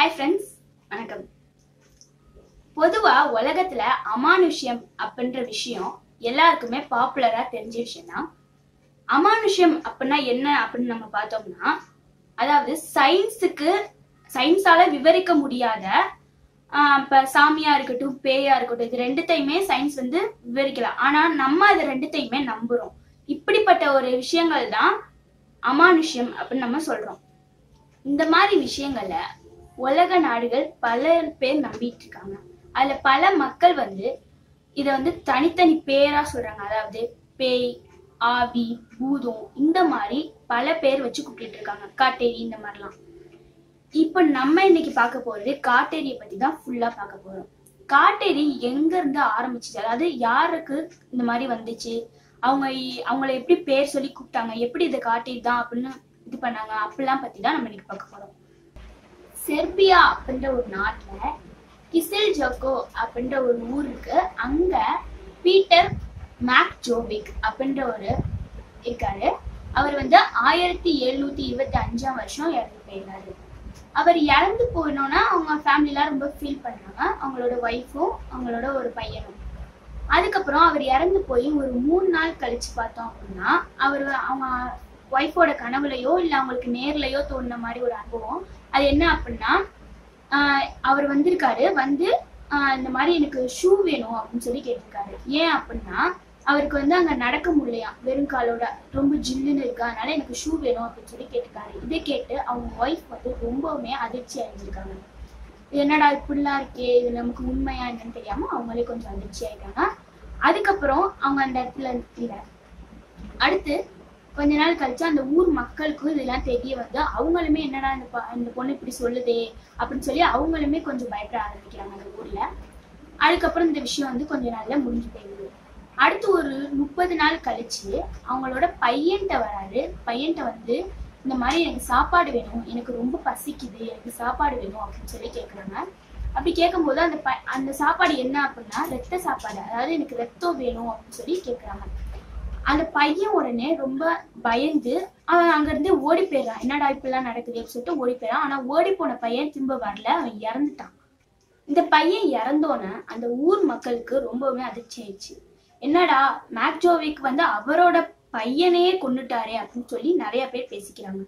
hi friends வணக்கம் பொதுவா உலகத்துல அமானுஷ்யம் அப்படின்ற விஷயம் எல்லாருக்குமே பாப்புலரா தெரிஞ்ச விஷயம் தான் அமானுஷ்யம் அப்படின்னா என்ன அப்படின்னு நம்ம பார்த்தோம்னா அதாவது சயின்ஸுக்கு சயின்ஸால விவரிக்க முடியாத ஆஹ் இப்ப சாமியா இருக்கட்டும் பேயா இருக்கட்டும் இது ரெண்டுத்தையுமே சயின்ஸ் வந்து விவரிக்கலாம் ஆனா நம்ம இது ரெண்டுத்தையுமே நம்புறோம் இப்படிப்பட்ட ஒரு விஷயங்கள் தான் அமானுஷ்யம் அப்படின்னு நம்ம சொல்றோம் இந்த மாதிரி விஷயங்கள உலக நாடுகள் பல பேர் நம்பிட்டு இருக்காங்க அதுல பல மக்கள் வந்து இத வந்து தனித்தனி பேரா சொல்றாங்க அதாவது பேய் ஆவி பூதம் இந்த மாதிரி பல பேர் வச்சு கூப்பிட்டு இருக்காங்க காட்டேரி இந்த மாதிரிலாம் இப்ப நம்ம இன்னைக்கு பார்க்க போறது காட்டேரியை பத்தி தான் ஃபுல்லா பார்க்க போறோம் காட்டேரி எங்க இருந்து ஆரம்பிச்சுச்சு அதாவது யாருக்கு இந்த மாதிரி வந்துச்சு அவங்க இ- அவங்கள எப்படி பேர் சொல்லி கூப்பிட்டாங்க எப்படி இதை காட்டேரி தான் அப்படின்னு இது பண்ணாங்க அப்படிலாம் பத்தி தான் நம்ம இன்னைக்கு பார்க்க போறோம் செர்பியா அப்படின்ற ஒரு நாட்டுல கிசில் ஜோகோ அப்படின்ற ஒரு ஊர் இருக்கு அங்க பீட்டர் மேக் ஜோபிக் அப்படின்ற ஒரு இருக்காரு அவர் வந்து ஆயிரத்தி எழுநூத்தி இருபத்தி அஞ்சாம் வருஷம் இறந்து போயிடுறாரு அவர் இறந்து போயினோன்னா அவங்க ஃபேமிலிலாம் ரொம்ப ஃபீல் பண்றாங்க அவங்களோட ஒய்ஃபும் அவங்களோட ஒரு பையனும் அதுக்கப்புறம் அவர் இறந்து போய் ஒரு மூணு நாள் கழிச்சு பார்த்தோம் அப்படின்னா அவர் அவங்க ஒய்ஃபோட கனவுலையோ இல்லை அவங்களுக்கு நேர்லயோ தோணுன மாதிரி ஒரு அனுபவம் அது என்ன அப்படின்னா ஆஹ் அவர் வந்திருக்காரு வந்து ஆஹ் இந்த மாதிரி எனக்கு ஷூ வேணும் அப்படின்னு சொல்லி கேட்டிருக்காரு ஏன் அப்படின்னா அவருக்கு வந்து அங்க நடக்க முடியலையாம் வெறும் காலோட ரொம்ப ஜில்லுன்னு இருக்கு அதனால எனக்கு ஷூ வேணும் அப்படின்னு சொல்லி கேட்டிருக்காரு இதை கேட்டு அவங்க ஒய்ஃப் வந்து ரொம்பவுமே அதிர்ச்சி அடைஞ்சிருக்காங்க இது என்னடா இப்படிலாம் இருக்கே இது நமக்கு உண்மையா என்னன்னு தெரியாம அவங்களே கொஞ்சம் அதிர்ச்சி ஆயிட்டாங்க அதுக்கப்புறம் அவங்க அந்த இடத்துல இல்லை அடுத்து கொஞ்ச நாள் கழிச்சு அந்த ஊர் மக்களுக்கும் இதெல்லாம் தெரிய வந்து அவங்களுமே என்னடா இந்த ப- இந்த பொண்ணு இப்படி சொல்லுதே அப்படின்னு சொல்லி அவங்களுமே கொஞ்சம் பயப்பட ஆரம்பிக்கிறாங்க அந்த ஊர்ல அதுக்கப்புறம் இந்த விஷயம் வந்து கொஞ்ச நாள்ல முடிஞ்சு போயிடுது அடுத்து ஒரு முப்பது நாள் கழிச்சு அவங்களோட பையன்கிட்ட வராரு பையன்கிட்ட வந்து இந்த மாதிரி எனக்கு சாப்பாடு வேணும் எனக்கு ரொம்ப பசிக்குது எனக்கு சாப்பாடு வேணும் அப்படின்னு சொல்லி கேக்குறாங்க அப்படி கேட்கும்போது அந்த ப அந்த சாப்பாடு என்ன அப்படின்னா ரத்த சாப்பாடு அதாவது எனக்கு ரத்தம் வேணும் அப்படின்னு சொல்லி கேக்குறாங்க அந்த பையன் உடனே ரொம்ப பயந்து அவன் அங்கிருந்து ஓடி போயிடுறான் என்னடா இப்படிலாம் நடக்குது அப்படின்னு சொல்லிட்டு ஓடி போயிடறான் ஆனா ஓடி போன பையன் திரும்ப வரல அவன் இறந்துட்டான் இந்த பையன் இறந்தோன்னே அந்த ஊர் மக்களுக்கு ரொம்பவுமே அதிர்ச்சி ஆயிடுச்சு என்னடா மேக்ஜோவிக் வந்து அவரோட பையனையே கொன்னுட்டாரே அப்படின்னு சொல்லி நிறைய பேர் பேசிக்கிறாங்க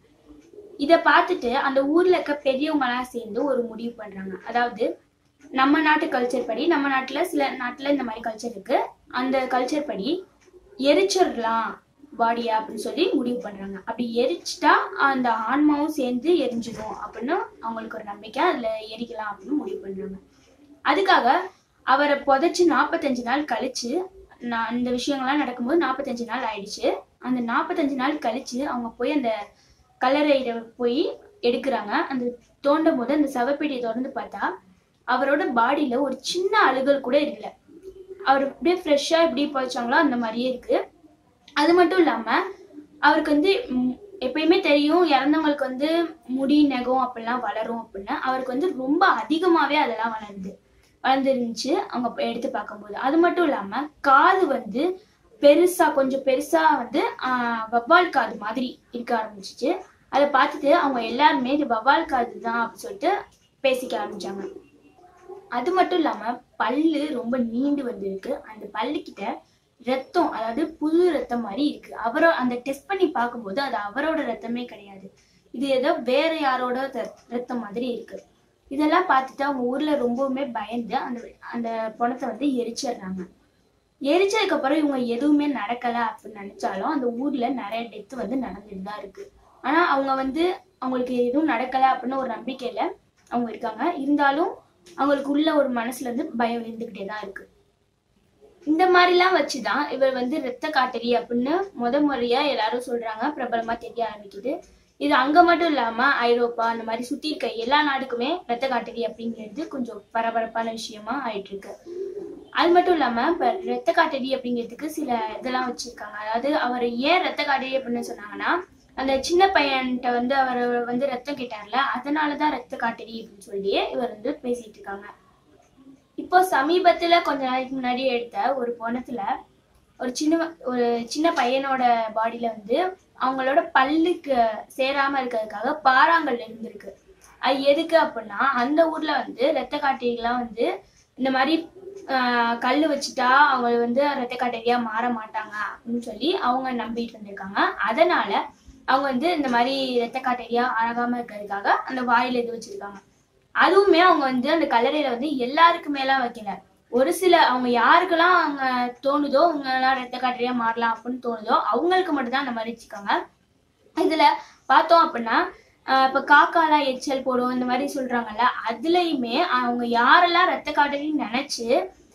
இத பார்த்துட்டு அந்த ஊர்ல இருக்க பெரியவங்க எல்லாம் சேர்ந்து ஒரு முடிவு பண்றாங்க அதாவது நம்ம நாட்டு கல்ச்சர் படி நம்ம நாட்டுல சில நாட்டுல இந்த மாதிரி கல்ச்சர் இருக்கு அந்த கல்ச்சர் படி எரிச்சிடலாம் பாடியா அப்படின்னு சொல்லி முடிவு பண்றாங்க அப்படி எரிச்சிட்டா அந்த ஆன்மாவும் சேர்ந்து எரிஞ்சிடும் அப்படின்னு அவங்களுக்கு ஒரு நம்பிக்கை அதுல எரிக்கலாம் அப்படின்னு முடிவு பண்றாங்க அதுக்காக அவரை புதைச்சு நாற்பத்தஞ்சு நாள் கழிச்சு நான் இந்த விஷயங்கள்லாம் நடக்கும்போது நாற்பத்தஞ்சு நாள் ஆயிடுச்சு அந்த நாற்பத்தஞ்சு நாள் கழிச்சு அவங்க போய் அந்த கல்லறையில போய் எடுக்கிறாங்க அந்த தோண்டும் போது அந்த சவப்பெட்டியை திறந்து பார்த்தா அவரோட பாடியில ஒரு சின்ன அழுகல் கூட இல்லை அவர் அப்படியே ஃப்ரெஷ்ஷா எப்படி புதைச்சாங்களோ அந்த மாதிரியே இருக்கு அது மட்டும் இல்லாம அவருக்கு வந்து ம், எப்பயுமே தெரியும் இறந்தவங்களுக்கு வந்து முடி நகம் அப்படிலாம் வளரும் அப்படின்னு அவருக்கு வந்து ரொம்ப அதிகமாவே அதெல்லாம் வளருது வளர்ந்துருந்துச்சு அவங்க போய் எடுத்து பார்க்கும்போது அது மட்டும் இல்லாம காது வந்து பெருசா கொஞ்சம் பெருசா வந்து ஆஹ், வவ்வால் காது மாதிரி இருக்க ஆரம்பிச்சிச்சு அதை பார்த்துட்டு அவங்க எல்லாருமே இது வவ்வால் காது தான் அப்படின்னு சொல்லிட்டு பேசிக்க ஆரம்பிச்சாங்க அது மட்டும் இல்லாம பல்லு ரொம்ப நீண்டு வந்திருக்கு அந்த பல்லு கிட்ட ரத்தம் அதாவது புது ரத்தம் மாதிரி இருக்கு அவரோ அந்த டெஸ்ட் பண்ணி பார்க்கும்போது அது அவரோட ரத்தமே கிடையாது இது ஏதோ வேற யாரோட ர- ரத்தம் மாதிரி இருக்கு இதெல்லாம் பார்த்துட்டு அவங்க ஊர்ல ரொம்பவுமே பயந்து அந்த அந்த பணத்தை வந்து எரிச்சிடுறாங்க எரிச்சதுக்கு அப்புறம் இவங்க எதுவுமே நடக்கல அப்படின்னு நினைச்சாலும் அந்த ஊர்ல நிறைய டெத் வந்து நடந்துட்டு தான் இருக்கு ஆனா அவங்க வந்து அவங்களுக்கு எதுவும் நடக்கல அப்படின்னு ஒரு நம்பிக்கையில அவங்க இருக்காங்க இருந்தாலும் அவங்களுக்கு உள்ள ஒரு மனசுல இருந்து பயம் இருந்துகிட்டே தான் இருக்கு இந்த மாதிரிலாம் வச்சுதான் இவர் வந்து ரத்த காட்டேரி அப்படின்னு முத முறையா எல்லாரும் சொல்றாங்க பிரபலமா தெரிய ஆரம்பிக்குது இது அங்க மட்டும் இல்லாம ஐரோப்பா அந்த மாதிரி சுத்தி இருக்க எல்லா நாடுக்குமே ரத்த காட்டேரி அப்படிங்கிறது கொஞ்சம் பரபரப்பான விஷயமா ஆயிட்டு இருக்கு அது மட்டும் இல்லாம இப்ப ரத்த காட்டேரி அப்படிங்கிறதுக்கு சில இதெல்லாம் வச்சிருக்காங்க அதாவது அவர் ஏன் ரத்த காட்டேரி அப்படின்னு சொன்னாங்கன்னா அந்த சின்ன பையன்கிட்ட வந்து அவர் வந்து ரத்தம் கேட்டார்ல அதனாலதான் ரத்த காட்டேரி அப்படின்னு சொல்லி இவர் வந்து பேசிட்டு இருக்காங்க இப்போ சமீபத்துல கொஞ்ச நாளைக்கு முன்னாடி எடுத்த ஒரு பணத்துல ஒரு சின்ன ஒரு சின்ன பையனோட பாடியில வந்து அவங்களோட பல்லுக்கு சேராம இருக்கிறதுக்காக பாறாங்கல் இருந்திருக்கு அது எதுக்கு அப்படின்னா அந்த ஊர்ல வந்து ரத்த காட்டேரிகள்லாம் வந்து இந்த மாதிரி ஆஹ் கல்லு வச்சுட்டா அவங்க வந்து ரத்த காட்டேரியா மாற மாட்டாங்க அப்படின்னு சொல்லி அவங்க நம்பிட்டு இருந்திருக்காங்க அதனால அவங்க வந்து இந்த மாதிரி ரத்த காட்டேரியா ஆகாம இருக்கிறதுக்காக அந்த வாயில இது வச்சிருக்காங்க அதுவுமே அவங்க வந்து அந்த கல்லறையில வந்து எல்லாருக்குமேலாம் வைக்கல ஒரு சில அவங்க யாருக்கெல்லாம் அவங்க தோணுதோ அவங்க எல்லாம் ரத்த காட்டேரியா மாறலாம் அப்படின்னு தோணுதோ அவங்களுக்கு மட்டும்தான் அந்த மாதிரி வச்சுக்காங்க இதுல பார்த்தோம் அப்படின்னா ஆஹ் இப்ப காக்காலாம் எச்சல் போடும் இந்த மாதிரி சொல்றாங்கல்ல அதுலயுமே அவங்க யாரெல்லாம் ரத்த காட்டேரின்னு நினைச்சு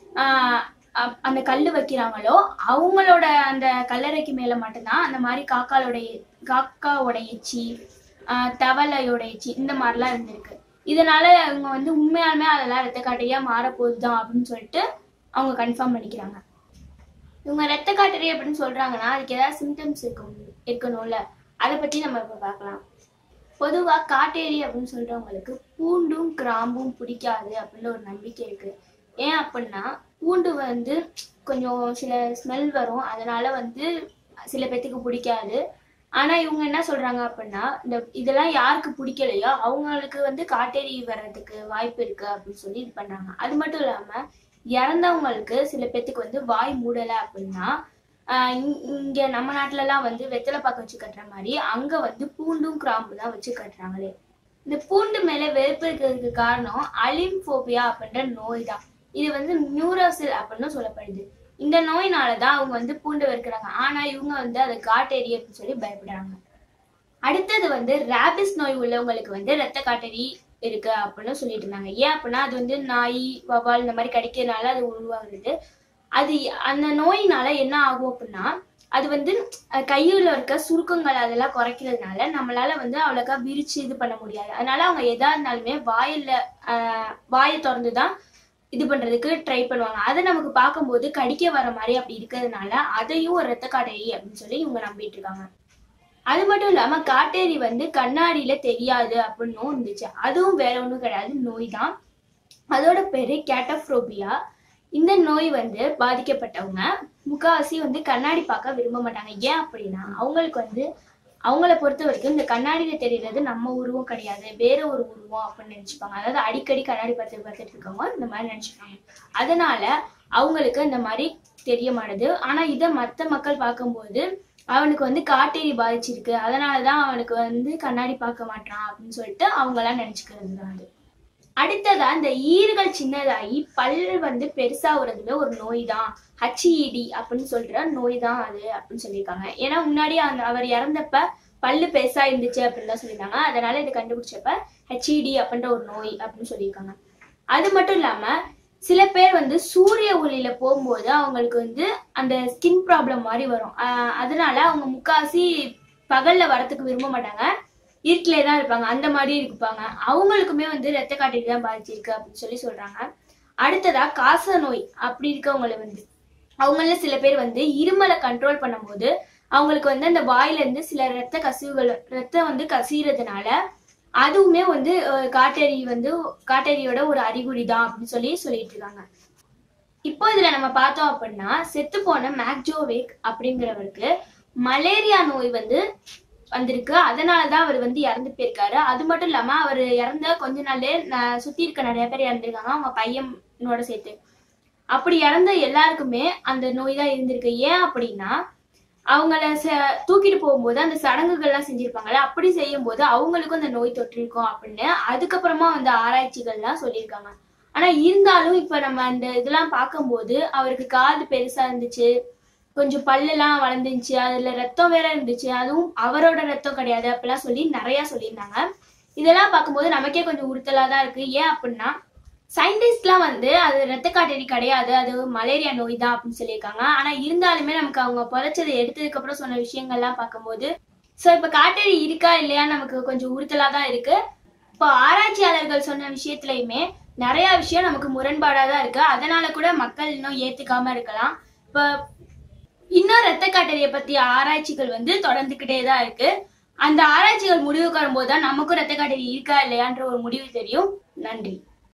ஆஹ் அப்- அந்த கல்லு வைக்கிறாங்களோ அவங்களோட அந்த கல்லறைக்கு மேல மட்டும்தான் அந்த மாதிரி காக்காலோட எ- காக்காவோட எச்சி ஆஹ் தவளையோட எச்சி இந்த மாதிரிலாம் இருந்திருக்கு இதனால அவங்க வந்து உண்மையாலுமே அதெல்லாம் ரத்த காட்டேரியா மாற போகுதுதான் அப்படின்னு சொல்லிட்டு அவங்க கன்ஃபார்ம் பண்ணிக்கிறாங்க இவங்க ரத்த காட்டேரி அப்படின்னு சொல்றாங்கன்னா அதுக்கு ஏதாவது சிம்டம்ஸ் இருக்கும் இருக்கணும்ல அதை பத்தி நம்ம இப்ப பார்க்கலாம் பொதுவா காட்டேரி அப்படின்னு சொல்றவங்களுக்கு பூண்டும் கிராம்பும் பிடிக்காது அப்படின்னு ஒரு நம்பிக்கை இருக்கு ஏன் அப்படின்னா பூண்டு வந்து கொஞ்சம் சில ஸ்மெல் வரும் அதனால வந்து சில பேத்துக்கு பிடிக்காது ஆனா இவங்க என்ன சொல்றாங்க அப்படின்னா இந்த இதெல்லாம் யாருக்கு பிடிக்கலையோ அவங்களுக்கு வந்து காட்டேரி வர்றதுக்கு வாய்ப்பு இருக்கு அப்படின்னு சொல்லி இது பண்றாங்க அது மட்டும் இல்லாம இறந்தவங்களுக்கு சில பேத்துக்கு வந்து வாய் மூடல அப்படின்னா ஆஹ் இங்- இங்க நம்ம நாட்டுல எல்லாம் வந்து வெத்தலை பாக்கு வச்சு கட்டுற மாதிரி அங்க வந்து பூண்டும் கிராம்பு தான் வச்சு கட்டுறாங்களே இந்த பூண்டு மேல வெறுப்பு இருக்கிறதுக்கு காரணம் அலிம்போபியா அப்படின்ற நோய் தான் இது வந்து நியூரோசில் அப்படின்னு சொல்லப்படுது இந்த நோயினால தான் அவங்க வந்து பூண்டு வெறுக்கிறாங்க ஆனா இவங்க வந்து அதை காட்டேரி அப்படின்னு சொல்லி பயப்படுறாங்க அடுத்தது வந்து ரேபிஸ் நோய் உள்ளவங்களுக்கு வந்து ரத்த காட்டேரி இருக்கு அப்படின்னு சொல்லிட்டு இருந்தாங்க ஏன் அப்படின்னா அது வந்து நாய் வவால் இந்த மாதிரி கடிக்கிறதுனால அது உருவாகுது அது அந்த நோயினால என்ன ஆகும் அப்படின்னா அது வந்து அஹ், கையில இருக்க சுருக்கங்கள் அதெல்லாம் குறைக்கிறதுனால நம்மளால வந்து அவ்வளோக்கா விரிச்சு இது பண்ண முடியாது அதனால அவங்க எதா இருந்தாலுமே வாயில ஆஹ், வாயை திறந்து தான் இது பண்றதுக்கு ட்ரை பண்ணுவாங்க அதை நமக்கு பார்க்கும்போது கடிக்க வர மாதிரி அப்படி இருக்கிறதுனால அதையும் ஒரு ரத்த காட்டேரி அப்படின்னு சொல்லி இவங்க நம்பிட்டு இருக்காங்க அது மட்டும் இல்லாம காட்டேரி வந்து கண்ணாடியில தெரியாது அப்படின்னும் இருந்துச்சு அதுவும் வேற ஒண்ணும் கிடையாது நோய் தான் அதோட பேரு கேட்டப்ரோபியா இந்த நோய் வந்து பாதிக்கப்பட்டவங்க முக்காவாசி வந்து கண்ணாடி பார்க்க விரும்ப மாட்டாங்க ஏன் அப்படின்னா அவங்களுக்கு வந்து அவங்கள பொறுத்த வரைக்கும் இந்த கண்ணாடியில தெரியறது நம்ம உருவம் கிடையாது வேற ஒரு உருவம் அப்படின்னு நினைச்சுப்பாங்க அதாவது அடிக்கடி கண்ணாடி பார்த்து பார்த்துட்டு இருக்கவங்க இந்த மாதிரி நினைச்சுப்பாங்க அதனால அவங்களுக்கு இந்த மாதிரி தெரிய மாட்டுது ஆனா இதை மத்த மக்கள் பார்க்கும்போது அவனுக்கு வந்து காட்டேரி பாதிச்சிருக்கு அதனாலதான் அவனுக்கு வந்து கண்ணாடி பார்க்க மாட்டான் அப்படின்னு சொல்லிட்டு அவங்க எல்லாம் நினைச்சுக்கிறது தான் அது அடுத்ததா இந்த ஈறுகள் சின்னதாகி பல் வந்து பெருசாகிறதுல ஒரு நோய் தான் ஹச்இடி அப்படின்னு சொல்ற நோய் தான் அது அப்படின்னு சொல்லியிருக்காங்க ஏன்னா முன்னாடி அந்த அவர் இறந்தப்ப பல்லு பெருசா இருந்துச்சு அப்படின்னு தான் சொல்லியிருந்தாங்க அதனால இதை கண்டுபிடிச்சப்ப ஹெச்இடி அப்படின்ற ஒரு நோய் அப்படின்னு சொல்லியிருக்காங்க அது மட்டும் இல்லாம சில பேர் வந்து சூரிய ஒளியில போகும்போது அவங்களுக்கு வந்து அந்த ஸ்கின் ப்ராப்ளம் மாதிரி வரும் ஆஹ் அதனால அவங்க முக்காசி பகல்ல வரத்துக்கு விரும்ப மாட்டாங்க இருட்டிலே தான் இருப்பாங்க அந்த மாதிரி இருப்பாங்க அவங்களுக்குமே வந்து ரத்த காட்டேரி தான் பாதிச்சிருக்கு அப்படின்னு சொல்லி சொல்றாங்க அடுத்ததா காச நோய் அப்படி இருக்கவங்கள வந்து அவங்கள சில பேர் வந்து இருமலை கண்ட்ரோல் பண்ணும்போது அவங்களுக்கு வந்து அந்த வாயில இருந்து சில ரத்த கசிவுகள் ரத்தம் வந்து கசியறதுனால அதுவுமே வந்து அஹ், காட்டேரி வந்து காட்டேரியோட ஒரு அறிகுறி தான் அப்படின்னு சொல்லி சொல்லிட்டு இருக்காங்க இப்போ இதுல நம்ம பார்த்தோம் அப்படின்னா செத்து போன மேக்ஜோவேக் அப்படிங்கிறவருக்கு மலேரியா நோய் வந்து வந்திருக்கு அதனாலதான் அவர் வந்து இறந்து போயிருக்காரு அது மட்டும் இல்லாம அவர் இறந்த கொஞ்ச நாள்லயே ந- சுத்தி இருக்க நிறைய பேர் இறந்திருக்காங்க அவங்க பையனோட சேர்த்து அப்படி இறந்த எல்லாருக்குமே அந்த நோய் தான் இருந்திருக்கு ஏன் அப்படின்னா அவங்கள ச- தூக்கிட்டு போகும்போது அந்த சடங்குகள்லாம் செஞ்சிருப்பாங்கல்ல அப்படி செய்யும்போது அவங்களுக்கும் அந்த நோய் தொற்றிருக்கும் அப்படின்னு அதுக்கப்புறமா வந்து ஆராய்ச்சிகள்லாம் சொல்லியிருக்காங்க ஆனா இருந்தாலும் இப்ப நம்ம அந்த இதெல்லாம் பார்க்கும்போது அவருக்கு காது பெருசா இருந்துச்சு கொஞ்சம் பல்லெல்லாம் வளர்ந்துருந்துச்சு அதுல ரத்தம் வேற இருந்துச்சு அதுவும் அவரோட ரத்தம் கிடையாது அப்படிலாம் சொல்லி நிறைய சொல்லியிருந்தாங்க இதெல்லாம் பார்க்கும்போது நமக்கே கொஞ்சம் உறுத்தலா தான் இருக்கு ஏன் அப்படின்னா சயின்டிஸ்ட்லாம் வந்து அது ரத்த காட்டேரி கிடையாது அது மலேரியா நோய் தான் அப்படின்னு சொல்லியிருக்காங்க ஆனா இருந்தாலுமே நமக்கு அவங்க புதைச்சதை எடுத்ததுக்கு அப்புறம் சொன்ன விஷயங்கள்லாம் பார்க்கும்போது சோ இப்ப காட்டேரி இருக்கா இல்லையா நமக்கு கொஞ்சம் உறுத்தலா தான் இருக்கு இப்போ ஆராய்ச்சியாளர்கள் சொன்ன விஷயத்துலயுமே நிறைய விஷயம் நமக்கு முரண்பாடா தான் இருக்கு அதனால கூட மக்கள் இன்னும் ஏத்துக்காம இருக்கலாம் இப்ப இன்னும் ரத்த காட்டேரியை பத்தி ஆராய்ச்சிகள் வந்து தொடர்ந்துகிட்டே தான் இருக்கு அந்த ஆராய்ச்சிகள் முடிவுக்கு வரும்போது தான் நமக்கும் ரத்த காட்டேரி இருக்கா இல்லையான்ற ஒரு முடிவு தெரியும் நன்றி